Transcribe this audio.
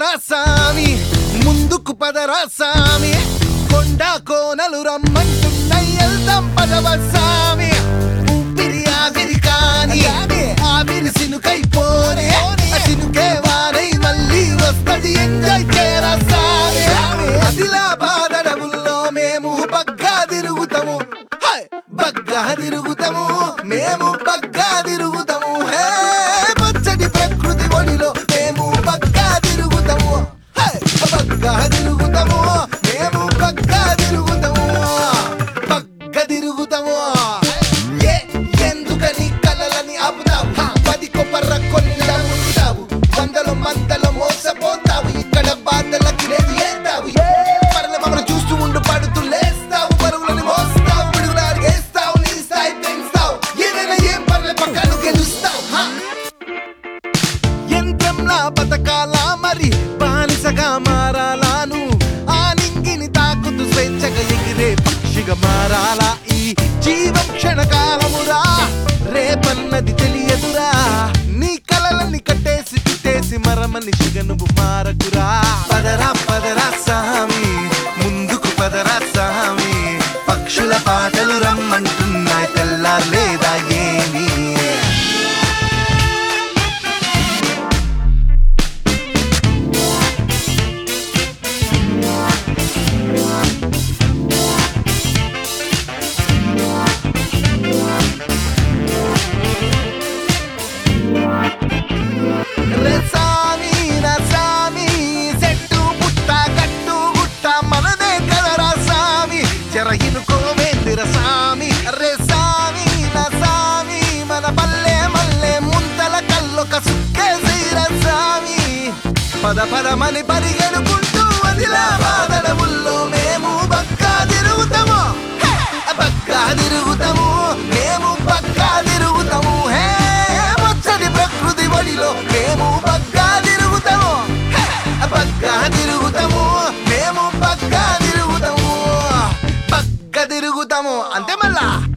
పదరా సామి ముందుకు పదరా సామి కొండ కోనలు రమ్మంటున్నాయి వెళ్దాం పదవ సామి ఊపిరి ఆవిరి కాని ఆవిరి సినుకైపోనే ఆ సినుకే వారై మళ్ళీ వస్తది ఎంజాయ్ చేయరా సామి ఆదిలాబాద్ అడవుల్లో మేము బగ్గా తిరుగుతాము హై! బగ్గా తిరుగుతాము మేము బగ్గా తిరుగుతాము హే పచ్చడి ప్రకృతి ఒడిలో మేము బగ్గా తిరుగుతాము హై! బగ్గా తిరుగుతాము మేము బగ్గా తిరుగుతాము బగ్గ తిరుగుతాము ఏ ఎందుకని కలలని ఆపుతావు హ! పది కొబ్బర కొండ ఉంటావు వందల మందల మోసపోతావు ఇక్కడ బాధలకి లేదు ఏతావు పరల మమ్మల్ని చూస్తూ ఉండు పడుతూ లేస్తావు పరుగులని మోస్తావు పిడుగులు అడిగేస్తావు నీ స్థాయి పెంచుతావు ఏదైనా ఏం పర్లే పక్కను గెలుస్తావు హ! యంత్రంలా బతకాలా మరి బానిసగా మారాలాను ఆ నింగిని తాకుతూ స్వేచ్ఛగా ఎగిరే పక్షిగా మారాలా ఈ జీవం క్షణకాలమురా రేపన్నది తెలియదురా నీ కలలని కట్టేసి తిట్టేసి మరమనిషిగా నువ్వు మారకురా పదరా పదరా సామి ముందుకు పదరా సామి పక్షుల పాటలు రమ్మంటున్నాయి తెల్లార్లేదా ఏమీ రే సామి నా సామి చెట్టు పుట్ట కట్టు గుట్ట మనదే కదరా సామి చెర ఇనుకోవేందిర సామి రే సామి నా సామి మన పల్లె మల్లె ముంతల కల్లొక సుక్కేసిర సామి పద పదమని పరిగెడుకుంటూ వదిలా బాదడవుల్లో మేము బక్కా తిరుగుతాము హే! బక్కా తిరుగుతాము మేము బక్కా తిరుగుతాము హే వచ్చడి ప్రకృతి ఒడిలో మేము బక్కా తిరుగుతాము హే! బక్కా తిరుగుతాము మేము బక్కా తిరుగుతాము బక్క తిరుగుతాము అంతే మళ్ళా